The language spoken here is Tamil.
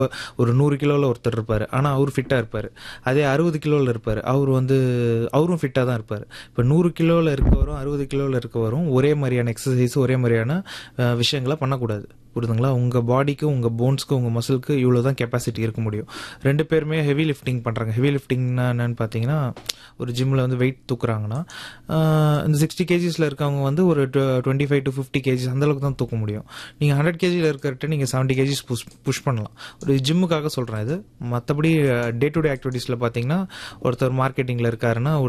ஒரு நூறு கிலோவில் ஒருத்தர் இருப்பார் ஆனால் அவர் ஃபிட்டாக இருப்பார் அதே அறுபது கிலோவில் இருப்பார் அவர் வந்து அவரும் ஃபிட்டாக தான் இருப்பார் இப்போ நூறு கிலோவில் இருக்கவரும் அறுபது கிலோவில் இருக்கவரும் ஒரே மாதிரியான எக்ஸசைஸ் ஒரே மாதிரியான அஹ், விஷயங்களை பண்ணக்கூடாது புரியுதுங்களா உங்கள் பாடிக்கு உங்கள் போன்ஸ்க்கு உங்கள் மசிலுக்கு இவ்வளோ தான் கெப்பாசிட்டி இருக்க முடியும் ரெண்டு பேருமே ஹெவி லிஃப்டிங் பண்ணுறாங்க ஹெவி லிஃப்டிங்னா என்னன்னு பார்த்தீங்கன்னா ஒரு ஜிம்மில் வந்து வெயிட் தூக்குறாங்கன்னா ஆஹ், இந்த சிக்ஸ்டி கேஜிஸில் இருக்கவங்க வந்து ஒரு twenty five to fifty KGs அந்தளவுக்கு தான் தூக்க முடியும் நீங்கள் ஹண்ட்ரட் கேஜியில் இருக்கிறட்ட நீங்கள் செவன்ட்டி கேஜிஸ் புஷ் புஷ் பண்ணலாம் ஒரு ஜிம்முக்காக சொல்கிறேன் இது மற்றபடி டே டு டே ஆக்டிவிட்டீஸில் பார்த்தீங்கன்னா ஒருத்தர் மார்க்கெட்டிங்கில் இருக்காருன்னா ஒரு